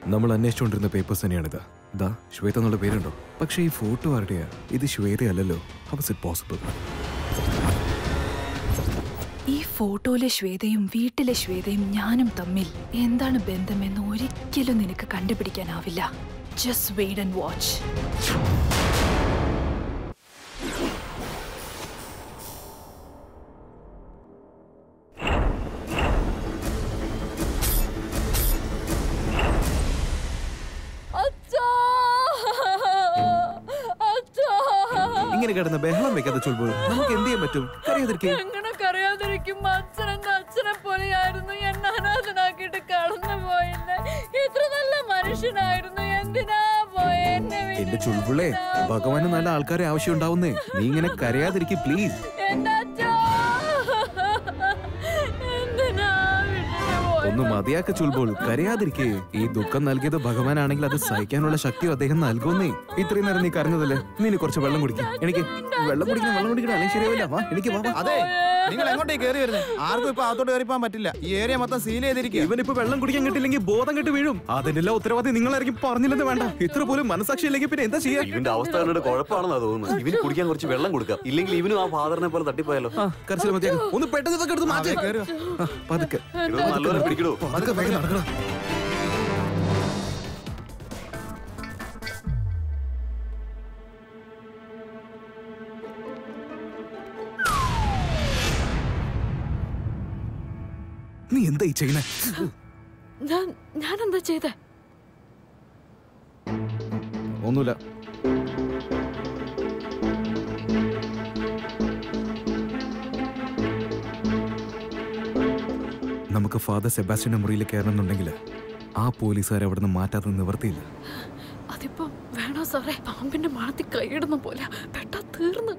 നമ്മൾ അന്വേഷിച്ചുകൊണ്ടിരുന്ന പേപ്പേഴ്സ് തന്നെയാണിത് ദാ ശ്വേത എന്നുള്ള പേരുണ്ടോ പക്ഷേ ഈ ഫോട്ടോ ആരുടെയാ ഇത് ശ്വേതയല്ലല്ലോ ഹൗസ് ഇറ്റ് പോസിബിൾ ഈ ഫോട്ടോയിലെ ശ്വേതയും വീട്ടിലെ ശ്വേതയും ഞാനും തമ്മിൽ എന്താണ് ബന്ധമെന്ന് ഒരിക്കലും നിനക്ക് കണ്ടുപിടിക്കാനാവില്ല ജസ്റ്റ് വെയിറ്റ് ആൻഡ് വാച്ച് ഇങ്ങനെ കിടന്ന് ബഹളം വെക്കാതെ ചൊല്ലുമ്പോൾ നമുക്ക് എന്ത് ചെയ്യാൻ പറ്റും കറിയാതിരിക്കേ എങ്ങനെ കറിയാതിരിക്കും അച്ഛനെന്റെ അച്ഛനെ പോലെയായിരുന്നു എന്നെ അനാഥനാക്കിയിട്ട് കടന്നു പോയിന്നെ ഇത്ര നല്ല മനുഷ്യനായിരുന്നു എന്തിനാ പോയെ എന്നെ എന്റെ വിട്ടിട്ട് ചുൾബുള്ളേ എന്തിനാ ഭഗവാന് നല്ല ആൾക്കാരെ ആവശ്യം ഉണ്ടാവുന്നേ നീ ഇങ്ങനെ കരയാതിരിക്കെ പ്ലീസ് എന്റെ അച്ഛാ എന്തിനാ വിട്ടിട്ട് പോയെ? ഒന്ന് മതിയാക്ക ചുൾബോൾ കരയാതിരിക്കേ ഈ ദുഃഖം നൽകിയത് ഭഗവാനാണെങ്കിൽ അത് സഹിക്കാനുള്ള ശക്തിയും അദ്ദേഹം നൽകുന്നേ ഇത്രയും നേരം നീ കരഞ്ഞതല്ലേ നീ ഇനി കുറച്ച് വെള്ളം കുടിക്കും എനിക്ക് വെള്ളം കുടിക്കണം വെള്ളം കുടിക്കണം അല്ലെങ്കിൽ ശരിയാവില്ല വാ എനിക്ക് വാ വാ. അതെ നിങ്ങൾ എങ്ങോട്ടേ കയറി വരുന്നത് ആർക്കും ഇപ്പൊ അകത്തോട്ട് കയറി പോകാൻ പറ്റില്ല ഈ ഏരിയ മൊത്തം സീൽ ചെയ്തിരിക്കുക ഇവനിപ്പോ വെള്ളം കുടിക്കാൻ കിട്ടില്ലെങ്കിൽ ബോധം കെട്ട് വീഴും അതിനെല്ലാം ഉത്തരവാദി നിങ്ങളായിരിക്കും പറഞ്ഞില്ലെന്ന് വേണ്ട ഇത്ര പോലും മനസാക്ഷി ഇല്ലെങ്കിൽ പിന്നെ എന്താ ചെയ്യാ ഇവന്റെ അവസ്ഥ കണ്ടിട്ട് കുഴപ്പമാണെന്നാ തോന്നുന്നത് ഇവന് കുടിക്കാൻ കുറച്ച് വെള്ളം കൊടുക്കാം ഇല്ലെങ്കിൽ ഇവനും ആ ഫാദറിനെ പോലെ തട്ടിപ്പോയാലോ ആ കരച്ചിൽ മതിയാകും ഒന്ന് പെട്ടെന്ന് ഇതൊക്കെ എടുത്ത് മാറ്റി അതെ, കേറി വാ. ആ, പതുക്കെ ഇടോ, നല്ലപോലെ പിടിക്കണോ പതുക്കെ വേഗം നടക്കണം നീ എന്താ ഈ ചെയ്യണേ ഞാൻ ഞാൻ എന്താ ചെയ്തേ ഒന്നുമില്ല നമുക്ക് ഫാദർ സെബാസ്റ്റ്യന്റെ മുറിയിൽ കയറണമെന്നുണ്ടെങ്കിൽ ആ പോലീസുകാരെ അവിടെ നിന്ന് മാറ്റാതെ നിവർത്തിയില്ല അതിപ്പോ വേണോ സാറേ പാമ്പിന്റെ മണത്തിൽ കൈയിടുന്ന പോലെ പെട്ടാ തീർന്ന്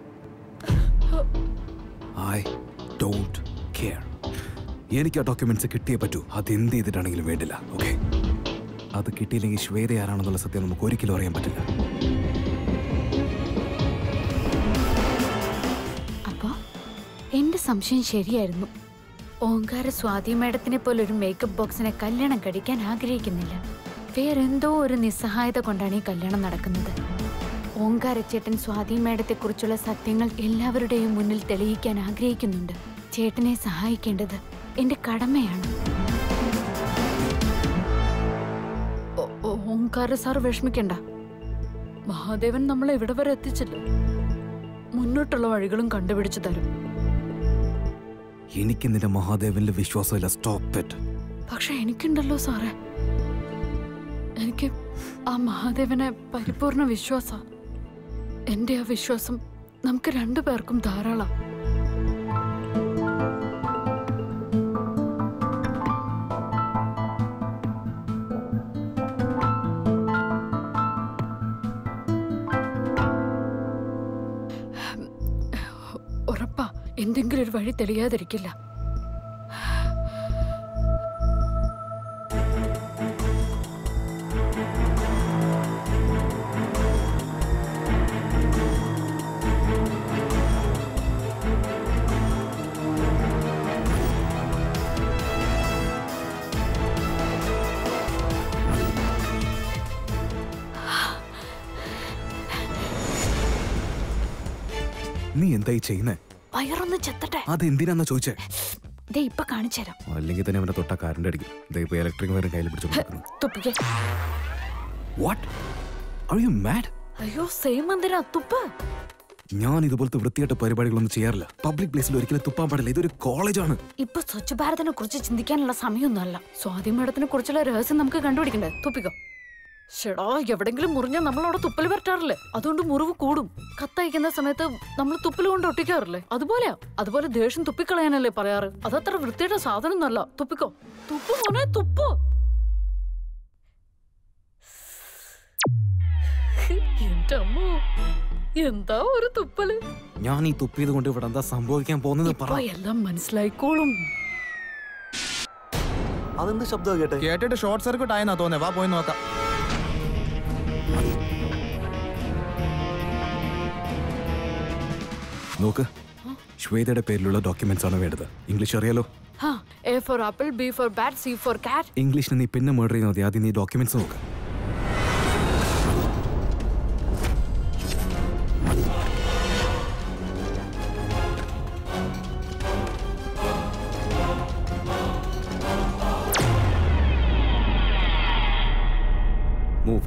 ഐ ഡോണ്ട് കെയർ എനിക്ക് ആ ഡോക്യുമെന്റ്സ് കിട്ടിയേ പറ്റൂ അത് എന്ത് ചെയ്തിട്ടാണെങ്കിലും വേണ്ടില്ല ഓക്കെ അത് കിട്ടിയില്ലെങ്കിൽ ശ്വേത ആരാണെന്നുള്ള സത്യം നമുക്ക് ഒരിക്കലും അറിയാൻ പറ്റില്ല അപ്പോ എന്റെ സംശയം ശരിയായിരുന്നു ഓങ്കാര സ്വാതി മേഡത്തിനെ പോലെ ഒരു മേക്കപ്പ് ബോക്സിനെ കല്യാണം കഴിക്കാൻ ആഗ്രഹിക്കുന്നില്ല വേറെന്തോ ഒരു നിസ്സഹായത കൊണ്ടാണ് ഈ കല്യാണം നടക്കുന്നത് ഓങ്കാരച്ചേട്ടൻ സ്വാതി മേഡത്തെ കുറിച്ചുള്ള സത്യങ്ങൾ എല്ലാവരുടെയും മുന്നിൽ തെളിയിക്കാൻ ആഗ്രഹിക്കുന്നുണ്ട് ചേട്ടനെ സഹായിക്കേണ്ടത് എന്റെ കടമയാണ് ഓ- ഓ- ഓംകാര സാർ വിഷമിക്കണ്ട മഹാദേവൻ നമ്മളെ ഇവിടെ വരെ എത്തിച്ചില്ല മുന്നോട്ടുള്ള വഴികളും കണ്ടുപിടിച്ചു തരും എനിക്ക് നിന്റെ മഹാദേവനിൽ വിശ്വാസമില്ല സ്റ്റോപ്പ് ഇറ്റ് പക്ഷെ എനിക്കുണ്ടല്ലോ സാറേ എനിക്ക് ആ മഹാദേവനെ പരിപൂർണ വിശ്വാസ എന്റെ ആ വിശ്വാസം നമുക്ക് രണ്ടു പേർക്കും ധാരാളം ഉറപ്പാ എന്തെങ്കിലും ഒരു വഴി തെളിയാതിരിക്കില്ല നീ എന്താ ഈ ചെയ്യുന്നേ വയറൊന്ന് ചെത്തട്ടെ അതെന്തിനാന്നാ ചോദിച്ചേ ദേ ഇപ്പൊ കാണിച്ചുതരാം അല്ലെങ്കിൽ തന്നെ അവനെ തൊട്ട കാറിന്റെ അടിക്കും ദേ ഇപ്പൊ ഇലക്ട്രിക് വയറും കയ്യിൽ പിടിച്ചു തുപ്പിക്കേ വാട്ട് ആർ യു മാഡ് അയ്യോ സെയിം എന്തിനാ തുപ്പ് ഞാൻ ഇതുപോലത്തെ വൃത്തിയായിട്ട പരിപാടികളൊന്നും ചെയ്യാറില്ല പബ്ലിക് പ്ലേസിൽ ഒരിക്കലും തുപ്പാൻ പാടില്ല ഇതൊരു കോളേജാണ് ഇപ്പൊ സ്വച്ഛ് ഭാരതിനെ കുറിച്ച് ചിന്തിക്കാനുള്ള സമയമൊന്നുമല്ല സ്വാതി മേഡത്തിനെ കുറിച്ചുള്ള രഹസ്യം നമുക്ക് കണ്ടുപിടിക്കണ്ടേ തുപ്പിക്കോ ഷെടാ എവിടെങ്കിലും മുറിഞ്ഞാൽ നമ്മളവിടെ തുപ്പൽ പറ്റാറില്ലേ അതുകൊണ്ട് മുറിവ് കൂടും കത്തയക്കുന്ന സമയത്ത് നമ്മൾ തുപ്പൽ കൊണ്ട് ഒട്ടിക്കാറില്ലേ അതുപോലെയാ അതുപോലെ ദേഷ്യം തുപ്പിക്കളയാനല്ലേ പറയാറ് അതത്ര വൃത്തിയുടെ സാധനം ഒന്നല്ല തുപ്പിക്കോ തുപ്പു മോനെ തുപ്പു എന്റെ അമ്മോ എന്താ ഒരു തുപ്പല് ഞാൻ ഈ തുപ്പിയത് കൊണ്ട് ഇവിടെ എന്താ സംഭവിക്കാൻ പോകുന്നത് പറ ഇപ്പൊ എല്ലാം മനസ്സിലായിക്കോളും അതെന്ത് ശബ്ദമാ കേട്ടെ കേട്ടിട്ട് ഷോർട്ട് സർക്യൂട്ട് ആയെന്നാ തോന്നുന്നത് വാ പോയി നോക്കാം നോക്ക് ശ്വേതയുടെ പേരിലുള്ള ഡോക്യുമെന്റ്സ് ആണ് വേണ്ടത് ഇംഗ്ലീഷ് അറിയാലോ A for apple B for bat C for cat ഇംഗ്ലീഷിന് നീ പിന്നെ മർഡർ ചെയ്യുന്നത് മതി ആദ്യം നീ ഡോക്യുമെന്റ്സ് നോക്ക് മൂവ്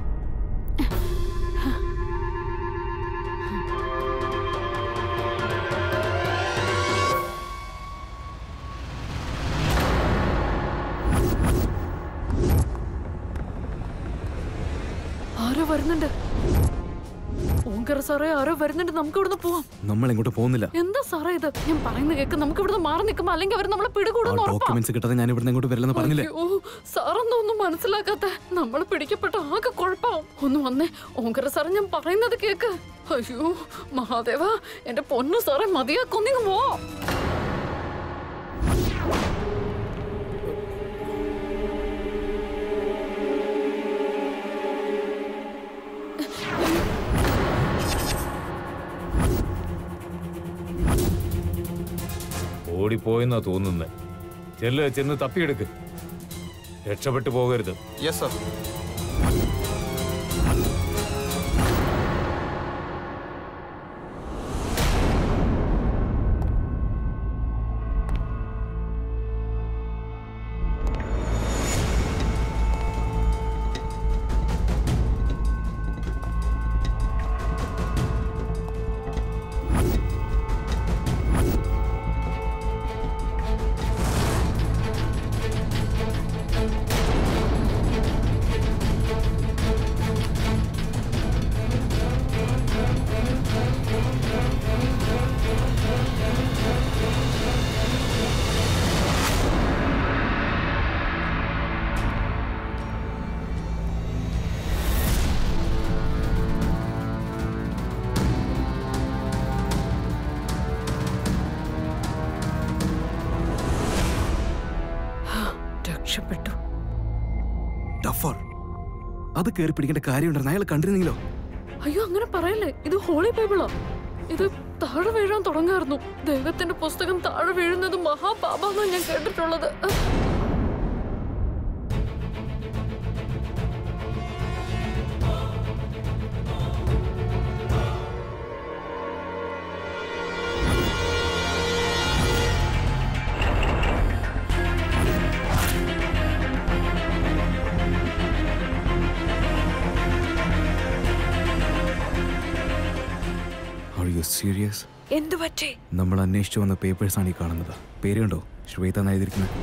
ആരോ വരുന്നുണ്ട് ഓങ്കർ സാറേ ആരോ വരുന്നുണ്ട് നമുക്ക് ഇവിടുന്ന് പോവാം നമ്മൾ എങ്ങോട്ട് പോകുന്നില്ല എന്താ സാറേ ഇത് ഞാൻ പറയുന്നത് കേക്ക് നമുക്ക് ഇവിടുന്ന് മാറി നിൽക്കുമ്പോ അല്ലെങ്കിൽ അവർ നമ്മളെ പിടികൂടുന്ന ഉറപ്പാ ഡോക്യുമെന്റ്സ് കിട്ടാതെ ഞാൻ ഇവിടുന്ന് എങ്ങോട്ട് വരില്ലെന്ന് പറഞ്ഞില്ലേ അയ്യോ സാറൊന്നും ഒന്നും മനസ്സിലാക്കാത്ത നമ്മൾ പിടിക്കപ്പെട്ട ആകെ കുഴപ്പാവും ഒന്ന് വന്നേ ഓങ്കര സാറേ ഞാൻ പറയുന്നത് കേക്ക് അയ്യോ മഹാദേവ എന്റെ പൊന്നു സാറേ മതിയാക്കൊന്നിങ്ങ് പോ ഓടിപ്പോയെന്നാ തോന്നുന്നത് ചെല്ല് ചെന്ന് തപ്പിയെടുക്ക് രക്ഷപ്പെട്ടു പോകരുത് യെസ് സർ രക്ഷപ്പെട്ടു ഡഫർ അത് കയറി പിടിക്കേണ്ട കാര്യമുണ്ടായിരുന്നു അയാൾ കണ്ടിരുന്നെങ്കിലോ അയ്യോ അങ്ങനെ പറയല്ലേ ഇത് ഹോളി ബൈബിളാ ഇത് താഴെ വീഴാൻ തുടങ്ങായിരുന്നു ദൈവത്തിന്റെ പുസ്തകം താഴെ വീഴുന്നത് മഹാപാപാന്നാണ് ഞാൻ കേട്ടിട്ടുള്ളത് ആർ യു സീരിയസ് എന്തു പറ്റി നമ്മൾ അന്വേഷിച്ചു വന്ന പേപ്പേഴ്സ് ആണ് ഈ കാണുന്നത് പേര് കണ്ടോ ശ്വേത എന്ന് എഴുതിയിരിക്കുന്നത്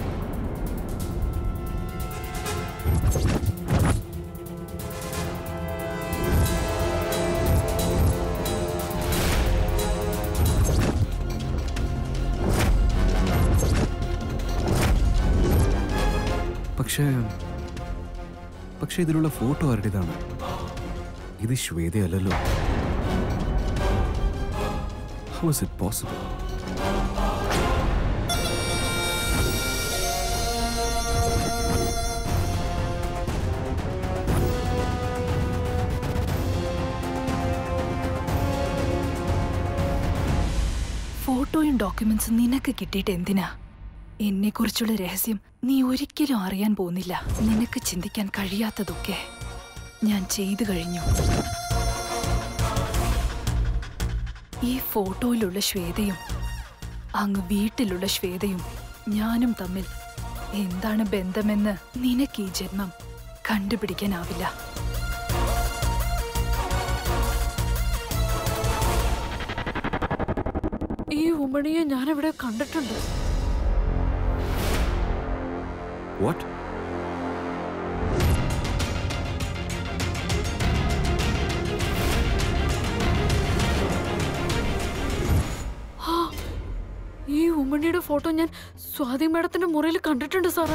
പക്ഷേ പക്ഷെ ഇതിലുള്ള ഫോട്ടോ ആരുടേതാണ് ഇത് ശ്വേതയല്ലല്ലോ How is it possible? ഫോട്ടോയും ഡോക്യുമെന്റ്സും നിനക്ക് കിട്ടിയിട്ട് എന്തിനാ എന്നെക്കുറിച്ചുള്ള രഹസ്യം നീ ഒരിക്കലും അറിയാൻ പോകുന്നില്ല നിനക്ക് ചിന്തിക്കാൻ കഴിയാത്തതൊക്കെ ഞാൻ ചെയ്തു കഴിഞ്ഞു ഈ ഫോട്ടോയിലുള്ള ശ്വേതയും അങ്ങ് വീട്ടിലുള്ള ശ്വേതയും ഞാനും തമ്മിൽ എന്താണ് ബന്ധമെന്ന് നിനക്ക് ഈ ജന്മം കണ്ടുപിടിക്കാനാവില്ല ഈ ഉമണിയെ ഞാൻ എവിടെ കണ്ടിട്ടുണ്ട് What? ഈ ഉമ്മണിയുടെ ഫോട്ടോ ഞാൻ സ്വാതി മേഡത്തിന്റെ മുറിയിൽ കണ്ടിട്ടുണ്ട് സാറേ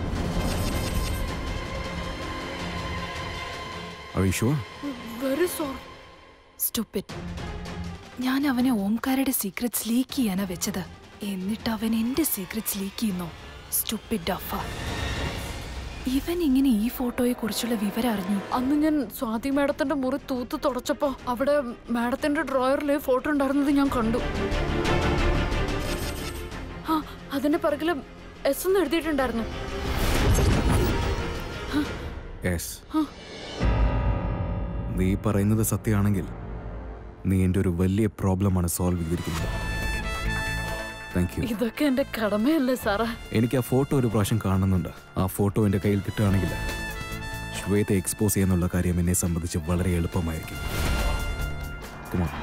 Are you sure? Very sorry stupid ഞാൻ അവനെ ഓംകാരയുടെ സീക്രറ്റ്സ് ലീക്ക് ചെയ്യാനാ വെച്ചത് എന്നിട്ട് അവൻ എന്റെ സീക്രറ്റ്സ് ലീക്ക് ചെയ്യുന്നു സ്റ്റുപ്പിഡ് ഡഫ ഇവൻ ഇങ്ങനെ ഈ ഫോട്ടോയെ കുറിച്ചുള്ള വിവരം അറിഞ്ഞു അന്ന് ഞാൻ സ്വാതി മേഡത്തിന്റെ മുറി തൂത്ത് തുടച്ചപ്പോ അവിടെ മേഡത്തിന്റെ ഡ്രോയറിൽ ഫോട്ടോ ഉണ്ടായിരുന്നത് ഞാൻ കണ്ടു ആ അതിന്റെ പിറകില് എസ് എന്ന് എഴുതിയിട്ടുണ്ടായിരുന്നു യെസ് നീ പറയുന്നത് സത്യമാണെങ്കിൽ നീ എൻ്റെ ഒരു വലിയ പ്രോബ്ലമാണ് സോൾവ് ചെയ്തിരിക്കുന്നത് താങ്ക് യു ഇതൊക്കെ എന്റെ കടമയല്ലേ സാറേ എനിക്ക് ആ ഫോട്ടോ ഒരു പ്രാവശ്യം കാണുന്നുണ്ട് ആ ഫോട്ടോ എൻ്റെ കയ്യിൽ കിട്ടുകയാണെങ്കിൽ ശ്വേത എക്സ്പോസ് ചെയ്യാന്നുള്ള കാര്യം എന്നെ സംബന്ധിച്ച് വളരെ എളുപ്പമായിരിക്കും Come on.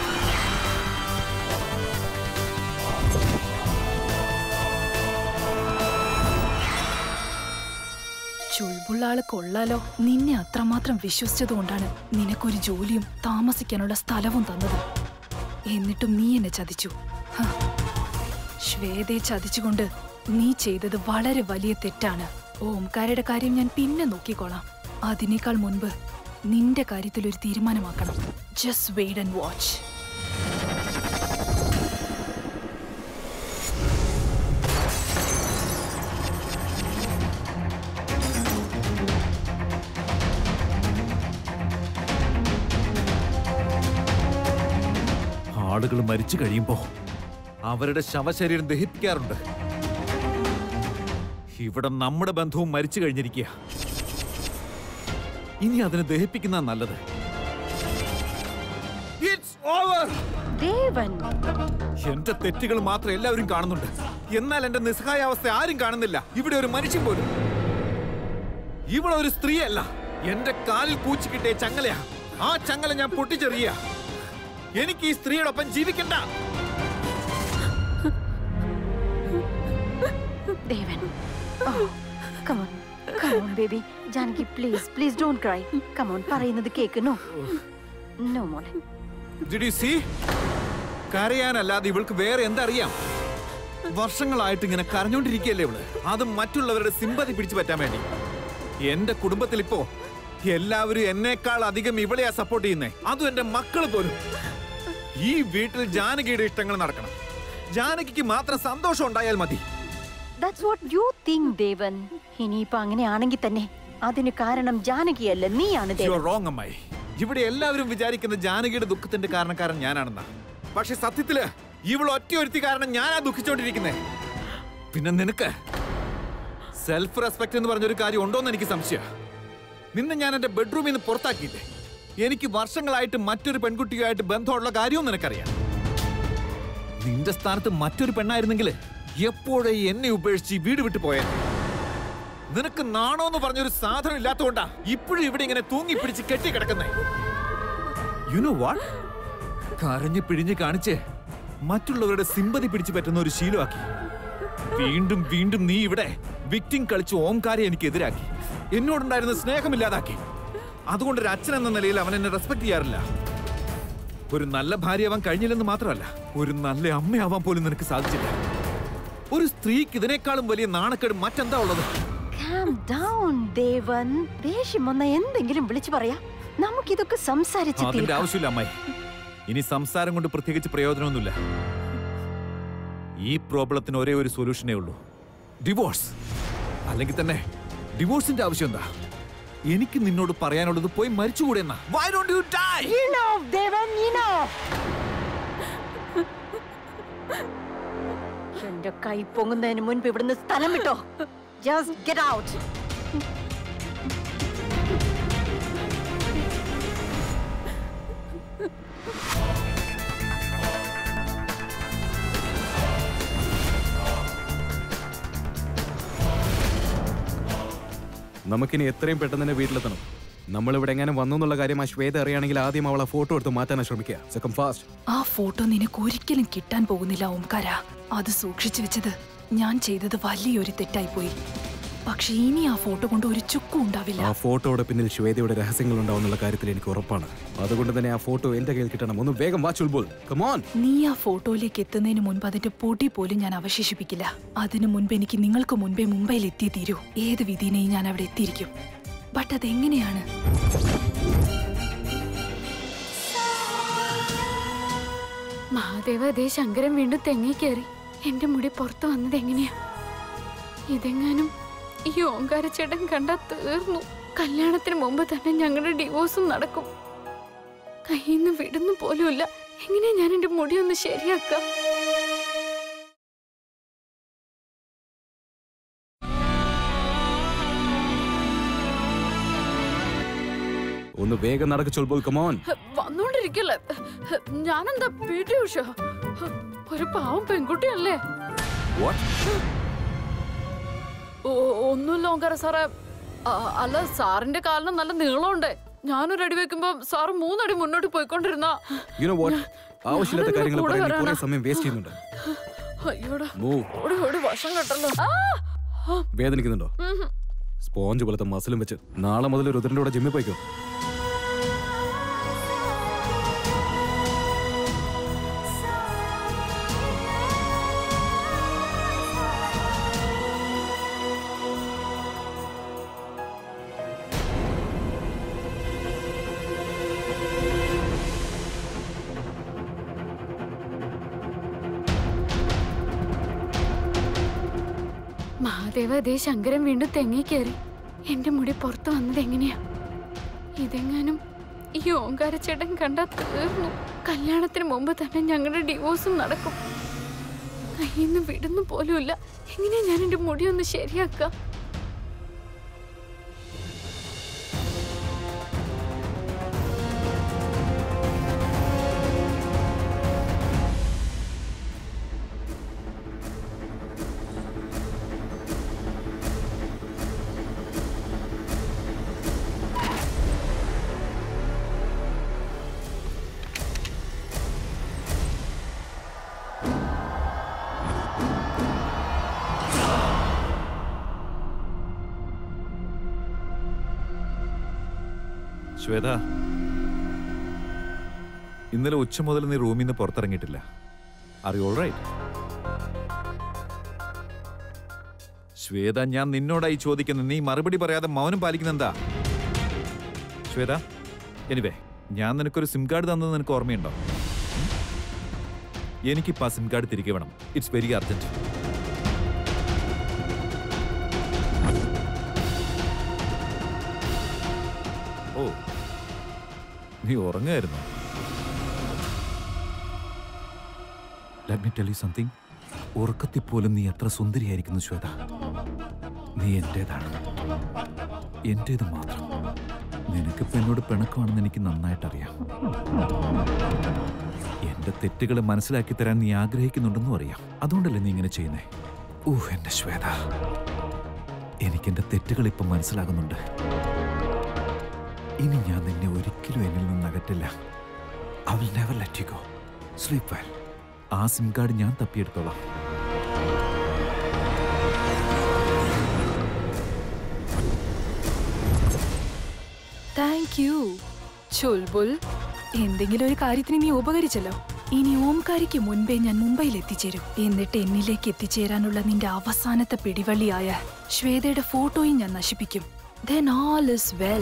ചുൾബുള്ളാള് കൊള്ളാലോ നിന്നെ അത്രമാത്രം വിശ്വസിച്ചതുകൊണ്ടാണ് നിനക്കൊരു ജോലിയും താമസിക്കാനുള്ള സ്ഥലവും തന്നത് എന്നിട്ടും നീ എന്നെ ചതിച്ചു ഹ. ശ്വേതയെ ചതിച്ചുകൊണ്ട് നീ ചെയ്തത് വളരെ വലിയ തെറ്റാണ് ഓംകാരയുടെ കാര്യം ഞാൻ പിന്നെ നോക്കിക്കോളാം അതിനേക്കാൾ മുൻപ് നിന്റെ കാര്യത്തിൽ ഒരു തീരുമാനമാക്കണം ജസ്റ്റ് വെയിറ്റ് ആൻഡ് വാച്ച് ആളുകൾ മരിച്ചു കഴിയുമ്പോ അവരുടെ ശവശരീരം ദഹിപ്പിക്കാറുണ്ട് ഇവിടെ നമ്മുടെ ബന്ധവും മരിച്ചു കഴിഞ്ഞിരിക്കുക ഇനി അതിനെ ദഹിപ്പിക്കുന്ന നല്ലത് It's over! ദേവൻ എന്റെ തെറ്റുകൾ മാത്രം എല്ലാവരും കാണുന്നുണ്ട് എന്നാൽ എന്റെ നിസ്സഹായാവസ്ഥ ആരും കാണുന്നില്ല ഇവിടെ ഒരു മനുഷ്യൻ പോലും ഇവിടെ ഒരു സ്ത്രീയല്ല എന്റെ കാലിൽ കൂച്ചി കിട്ടിയ ചങ്ങലയാ ആ ചങ്ങല ഞാൻ പൊട്ടിച്ചെറിയ എനിക്ക് ഈ സ്ത്രീയോടൊപ്പം ജീവിക്കണ്ട ദേവൻ ഓ come on come on baby Janaki please please don't cry come on പറയുന്നത് കേക്ക് നോ നോ മോളെ Did you see? കരയാനല്ലാതെ ഇവൾക്ക് വേറെ എന്തറിയാം വർഷങ്ങളായിട്ട് ഇങ്ങനെ കരഞ്ഞോണ്ടിരിക്കുകയല്ലേ ഇവള് അത് മറ്റുള്ളവരുടെ സിമ്പതി പിടിച്ചു പറ്റാൻ വേണ്ടി എന്റെ കുടുംബത്തിൽ ഇപ്പോ എല്ലാവരും എന്നേക്കാൾ അധികം ഇവളെയാ സപ്പോർട്ട് ചെയ്യുന്നേ അതും എന്റെ മക്കള് പോലും ഈ വീട്ടിൽ ജാനകിയുടെ ഇഷ്ടങ്ങൾ നടക്കണം ജാനകിക്ക് മാത്രം സന്തോഷം ഉണ്ടായാൽ മതി that's what you think Devan ഇനിയിപ്പോ അങ്ങനെയാണെങ്കിൽ തന്നെ അതിന് കാരണം ജാനകിയല്ല നീയാണ് യു ദേവൻ റോങ് അമ്മായി ഇവിടെ എല്ലാവരും വിചാരിക്കുന്ന ജാനകിയുടെ ദുഃഖത്തിന്റെ കാരണക്കാരൻ ഞാനാണെന്നാ പക്ഷെ സത്യത്തില് ഇവൾ ഒറ്റയൊരുത്തി കാരണം ഞാനാ ദുഃഖിച്ചോണ്ടിരിക്കുന്നേ പിന്നെ നിനക്ക് സെൽഫ് റെസ്പെക്ട് എന്ന് പറഞ്ഞൊരു കാര്യം ഉണ്ടോന്ന് എനിക്ക് സംശയ നിന്നെ ഞാൻ എന്റെ ബെഡ്റൂമിൽ നിന്ന് പുറത്താക്കിയില്ലേ എനിക്ക് വർഷങ്ങളായിട്ട് മറ്റൊരു പെൺകുട്ടിയുമായിട്ട് ബന്ധമുള്ള കാര്യവും നിനക്കറിയാം നിന്റെ സ്ഥാനത്ത് മറ്റൊരു പെണ്ണായിരുന്നെങ്കിൽ എപ്പോഴേ എന്നെ ഉപേക്ഷിച്ച് ഈ വീട് വിട്ടു പോയാൽ നിനക്ക് നാണോ എന്ന് പറഞ്ഞൊരു സാധനം ഇല്ലാത്തതുകൊണ്ടാ ഇപ്പോഴും ഇവിടെ ഇങ്ങനെ തൂങ്ങി പിടിച്ച് കെട്ടിക്കിടക്കുന്നേ യുനോ വാട്ട് കരഞ്ഞ് പിഴിഞ്ഞ് കാണിച്ച് മറ്റുള്ളവരുടെ സിമ്പതി പിടിച്ചു പറ്റുന്ന ഒരു ശീലമാക്കി വീണ്ടും വീണ്ടും നീ ഇവിടെ വിക്ടിം കളിച്ച് ഓംകാരെ എനിക്ക് എതിരാക്കി എന്നോടുണ്ടായിരുന്ന സ്നേഹമില്ലാതാക്കി അതുകൊണ്ട് ഒരു അച്ഛൻ എന്ന നിലയിൽ അവൻ എന്നെ റെസ്പെക്ട് ചെയ്യാറില്ല ഒരു നല്ല ഭാര്യയാവാൻ കഴിഞ്ഞില്ലെന്ന് മാത്രമല്ല ഒരു നല്ല അമ്മയാവാൻ പോലും നിനക്ക് സാധിച്ചില്ല ഒരു സ്ത്രീക്ക് ഇതിനേക്കാളും വലിയ നാണക്കേട് മറ്റെന്താ ഉള്ളത് Calm down, ദേവൻ ദേഷ്യം വന്ന എന്തെങ്കിലും വിളിച്ചു പറയാ നമുക്കിതൊക്കെ സംസാരിച്ച് അതിന്റെ തീർക്കാം ആവശ്യമില്ല അമ്മായി ഇനി സംസാരം കൊണ്ട് പ്രത്യേകിച്ച് പ്രയോജനമൊന്നുമില്ല ഈ പ്രോബ്ലത്തിന് ഒരേ ഒരു സൊല്യൂഷനേ ഉള്ളൂ ഡിവോഴ്സ് അല്ലെങ്കിൽ തന്നെ ഡിവോഴ്സിന്റെ ആവശ്യം എന്താ എനിക്ക് നിന്നോട് പറയാനുള്ളത് പോയി മരിച്ചുകൂടെ എന്നാ Why don't you die? Enough, Devan enough. എന്റെ കൈ പൊങ്ങുന്നതിന് മുൻപ് ഇവിടുന്ന് സ്ഥലം വിട്ടോ ജസ്റ്റ് ഗെറ്റ് ഔട്ട് നമുക്കിനി എത്രയും പെട്ടെന്ന് തന്നെ വീട്ടിലെത്തണം നമ്മളിവിടെ എങ്ങനെ വന്നു എന്നുള്ള കാര്യം ആ ശ്വേത അറിയാണെങ്കിൽ ആദ്യം അവളെ ഫോട്ടോ എടുത്ത് മാറ്റാനാ ശ്രമിക്കുക സെക്കൻഡ് ഫാസ്റ്റ് ആ ഫോട്ടോ നിനക്ക് ഒരിക്കലും കിട്ടാൻ പോകുന്നില്ല ഓംകാര അത് സൂക്ഷിച്ചു വെച്ചത് ഞാൻ ചെയ്തത് വലിയൊരു തെറ്റായിപ്പോയി പക്ഷെ ഇനി ആ ഫോട്ടോ കൊണ്ട് ഒരു ചുക്കും ഉണ്ടാവില്ല ആ ഫോട്ടോയുടെ പിന്നിൽ ശ്വേതയുടെ രഹസ്യങ്ങൾ ഉണ്ടാവുന്നുള്ള കാര്യത്തിൽ എനിക്ക് ഉറപ്പാണ് അതുകൊണ്ട് തന്നെ ആ ഫോട്ടോ എന്റെ കയ്യിൽ കിട്ടണം ഒന്ന് വേഗം വാ ചുൽബുൽ കമോൺ നീ ആ ഫോട്ടോയിലേക്ക് എത്തുന്നതിന് മുൻപ് അതിന്റെ പൊടി പോലും ഞാൻ അവശേഷിപ്പിക്കില്ല അതിനു മുൻപ് എനിക്ക് നിങ്ങൾക്ക് മുൻപേ മുംബൈയിൽ എത്തിയേ തീരൂ ഏത് വിധിനെയും ഞാൻ അവിടെ എത്തിയിരിക്കും ബട്ട് അതെങ്ങനെയാണ് മഹാദേവ അതേ ശങ്കരൻ വീണ്ടും തെങ്ങി കയറി എന്റെ മുടി പുറത്തു വന്നത് എങ്ങനെയാ ഇതെങ്ങാനും ഈ ഓങ്കാരച്ചേട്ടൻ കണ്ടാ തീർന്നു കല്യാണത്തിന് മുമ്പ് തന്നെ ഞങ്ങളുടെ ഡിവോഴ്സും നടക്കും കയ്യിൽ നിന്ന് വിടുന്നു പോലുമില്ല എങ്ങനെയാ ഞാൻ എന്റെ മുടി ഒന്ന് ശരിയാക്കാം ഒന്ന് വേഗം നടക്ക് ചൊൽബോൾ കമോൺ വന്നോണ്ടിരിക്കല്ലേ ഞാനെന്താ പി ടി ഉഷ ഒരു പാവം പെൺകുട്ടിയല്ലേ ഓ, ഒന്നുമില്ല ഓങ്കാര സാറേ ആ, അല്ല സാറിന്റെ കാലിന് നല്ല നീളമുണ്ട് ഞാനൊരു അടി വെക്കുമ്പോ സാറ് മൂന്നടി മുന്നോട്ട് പോയിക്കൊണ്ടിരുന്ന യു നോ വാട്ട് ആവശ്യമില്ലാത്ത കാര്യങ്ങൾ കൂടെ പറയാൻ നീ കുറെ വരാനാ? സമയം വേസ്റ്റ് ചെയ്യുന്നുണ്ട് അയ്യോടാ മൂവ് ഓടി ഓടി വശം കെട്ടല്ലോ ആ! വേദനിക്കുന്നുണ്ടോ ഉം. സ്പോഞ്ച് പോലത്തെ മസിലും വെച്ച് നാളെ മുതൽ രുദ്രന്റെ കൂടെ ജിമ്മിൽ പോയിക്കോ മഹാദേവ അതേ ശങ്കരൻ വീണ്ടും തെങ്ങി കയറി എന്റെ മുടി പുറത്തു വന്നത് എങ്ങനെയാ ഇതെങ്ങാനും ഈ ഓങ്കാരച്ചേട്ടൻ കണ്ടാ തീർന്നു കല്യാണത്തിന് മുമ്പ് തന്നെ ഞങ്ങളുടെ ഡിവോഴ്സും നടക്കും കയ്യിന്ന് വിടുന്നു പോലുമില്ല എങ്ങനെയാ ഞാൻ എന്റെ മുടി ഒന്ന് ശരിയാക്കാം ശ്വേത ഇന്നലെ ഉച്ച മുതൽ നീ റൂമിൽ നിന്ന് പുറത്തിറങ്ങിയിട്ടില്ല ആർ ഓൾ റൈറ്റ് ശ്വേത ഞാൻ നിന്നോടായി ചോദിക്കുന്നത് നീ മറുപടി പറയാതെ മൗനം പാലിക്കുന്ന എന്താ ശ്വേത എനിവേ ഞാൻ നിനക്കൊരു സിം കാർഡ് തന്നത് നിനക്ക് ഓർമ്മയുണ്ടോ ഉം? എനിക്കിപ്പോൾ ആ സിം കാർഡ് തിരികെ വേണം ഇറ്റ്സ് വെരി അർജന്റ് ഓ നീ ഉറങ്ങായിരുന്നു let me tell you something ഉറക്കത്തിൽ പോലും നീ എത്ര സുന്ദരിയായിരിക്കുന്നു ശ്വേത നീ എന്റേതാണ് എന്റേത് മാത്രം നിനക്കിപ്പോ എന്നോട് പിണക്കമാണെന്ന് എനിക്ക് നന്നായിട്ട് അറിയാം എന്റെ തെറ്റുകൾ മനസ്സിലാക്കി തരാൻ നീ ആഗ്രഹിക്കുന്നുണ്ടെന്നും അറിയാം അതുകൊണ്ടല്ലേ നീ ഇങ്ങനെ ചെയ്യുന്നേ ഊഹ് എന്റെ ശ്വേത എനിക്ക് എന്റെ തെറ്റുകൾ ഇപ്പം മനസ്സിലാകുന്നുണ്ട് ഇനി ഞാൻ നിന്നെ ഒരിക്കലും എന്നിൽ നിന്ന് അകറ്റില്ല I will never let you go sleep well ആ സിം കാർഡ് ഞാൻ തപ്പിയെടുത്തോളാം താങ്ക് യു ചുൽബുൽ എന്തെങ്കിലും ഒരു കാര്യത്തിന് നീ ഉപകരിച്ചല്ലോ ഇനി ഓംകാരിക്ക് മുൻപേ ഞാൻ മുംബൈയിൽ എത്തിച്ചേരും എന്നിട്ട് എന്നിലേക്ക് എത്തിച്ചേരാനുള്ള നിന്റെ അവസാനത്തെ പിടിവള്ളിയായ ശ്വേതയുടെ ഫോട്ടോയും ഞാൻ നശിപ്പിക്കും ദെൻ ഓൾ ഇസ് വെൽ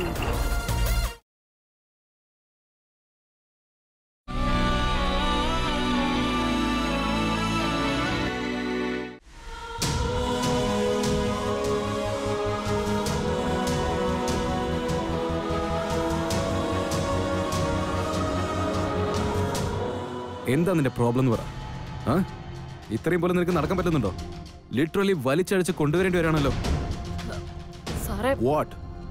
എന്താ നിന്റെ പ്രോബ്ലം എന്ന് പറ ആ ഇത്രയും പോലെ നിനക്ക് നടക്കാൻ പറ്റുന്നുണ്ടോ ലിറ്ററലി വലിച്ചഴിച്ച് കൊണ്ടുവരേണ്ടി വരാണല്ലോ സാറേ വാട്ട്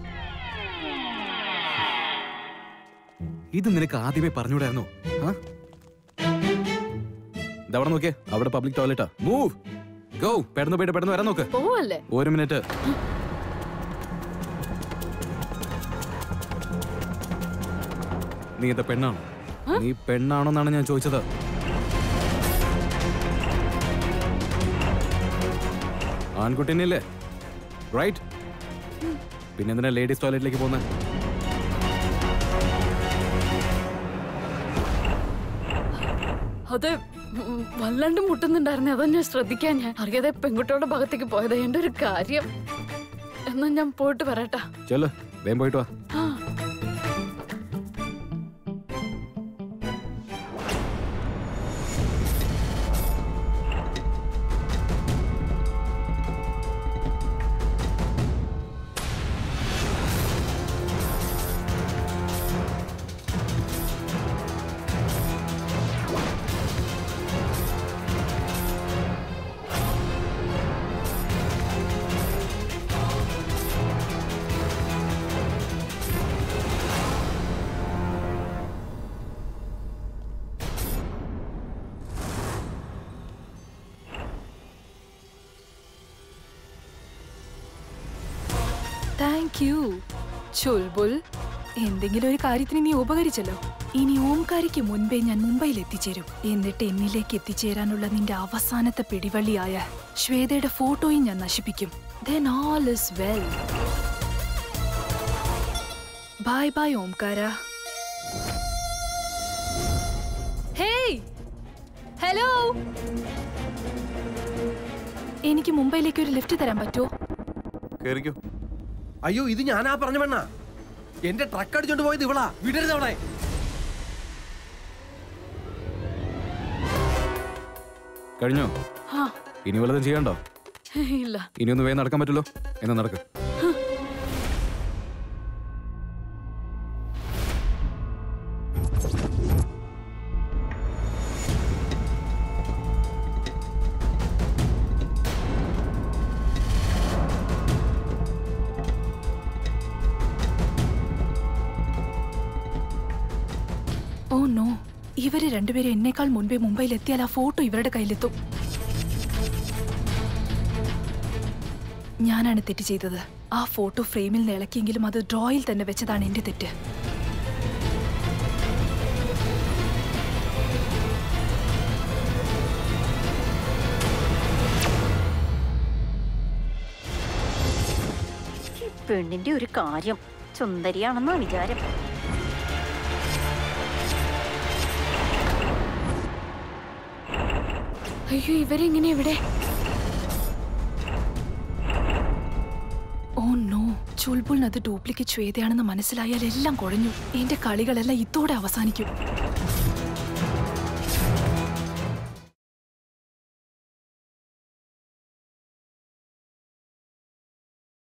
ഇത് നിനക്ക് ആദ്യമേ പറഞ്ഞുകൂടായിരുന്നോ ആ ഇതവിടെ നോക്കിയേ അവിടെ പബ്ലിക് ടോയ്ലറ്റാ മൂവ് ഗോ പെട്ടെന്ന് പോയിട്ട് പെട്ടെന്ന് വരാൻ നോക്ക് പോവല്ലേ ഒരു മിനിറ്റ് നീ എന്താ പെണ്ണാണോ നീ പെണ്ണാണോന്നാണ് ഞാൻ ചോദിച്ചത് ആൺകുട്ടീനല്ലേ റൈറ്റ് പിന്നെ എന്തിനാ ലേഡീസ് ടോയ്ലറ്റിലേക്ക് പോകുന്നത് അത് ഉം, വല്ലാണ്ട് മുട്ടുന്നുണ്ടായിരുന്നേ അതാ ഞാൻ ശ്രദ്ധിക്കാൻ ഞാൻ അറിയാതെ പെൺകുട്ടികളുടെ ഭാഗത്തേക്ക് പോയത് എന്റെ ഒരു കാര്യം എന്നാ ഞാൻ പോയിട്ട് വരട്ടാ ചെല്ല് വേഗം പോയിട്ട് വാ ആ താങ്ക് യു ചുൽബുൽ എന്തെങ്കിലും ഒരു കാര്യത്തിന് നീ ഉപകരിച്ചല്ലോ ഇനി ഓംകാരിക്ക് മുൻപേ ഞാൻ മുംബൈയിൽ എത്തിച്ചേരും എന്നിട്ട് എന്നിലേക്ക് എത്തിച്ചേരാനുള്ള നിന്റെ അവസാനത്തെ പിടിവള്ളിയായ ശ്വേതയുടെ ഫോട്ടോയും ഞാൻ നശിപ്പിക്കും then all is well bye bye Omkara hey hello എനിക്ക് മുംബൈയിലേക്ക് ഒരു ലിഫ്റ്റ് തരാൻ പറ്റുമോ കേറിക്കോ അയ്യോ ഇത് ഞാനാ പറഞ്ഞ വേണ്ണ എന്റെ ട്രക്ക് അടിച്ചോണ്ട് പോയത് ഇവളാ വിടരുത് അവളെ കഴിഞ്ഞോ ആ ഇനി വല്ലതും ചെയ്യണ്ടോ ഇല്ല ഇനി ഒന്ന് വേഗം നടക്കാൻ പറ്റുമല്ലോ എന്നാ നടക്ക് ഓ നോ ഇവര് രണ്ടുപേരും എന്നേക്കാൾ മുൻപേ മുംബൈയിൽ എത്തിയാൽ ആ ഫോട്ടോ ഇവരുടെ കയ്യിലെത്തും ഞാനാണ് തെറ്റ് ചെയ്തത് ആ ഫോട്ടോ ഫ്രെയിമിൽ നിന്ന് ഇളക്കിയെങ്കിലും അത് ഡ്രോയിൽ തന്നെ വെച്ചതാണ് എന്റെ തെറ്റ് ഈ പെണ്ണിന്റെ ഒരു കാര്യം സുന്ദരിയാണെന്നാ വിചാരം അയ്യോ ഇവരെങ്ങനെ ഇവിടെ ഓ നോ ചുൽബുളിന് അത് ഡ്യൂപ്ലിക്കേറ്റ് ശ്വേതയാണെന്ന് മനസ്സിലായാൽ എല്ലാം കുഴഞ്ഞു എന്റെ കളികളെല്ലാം ഇതോടെ അവസാനിക്കും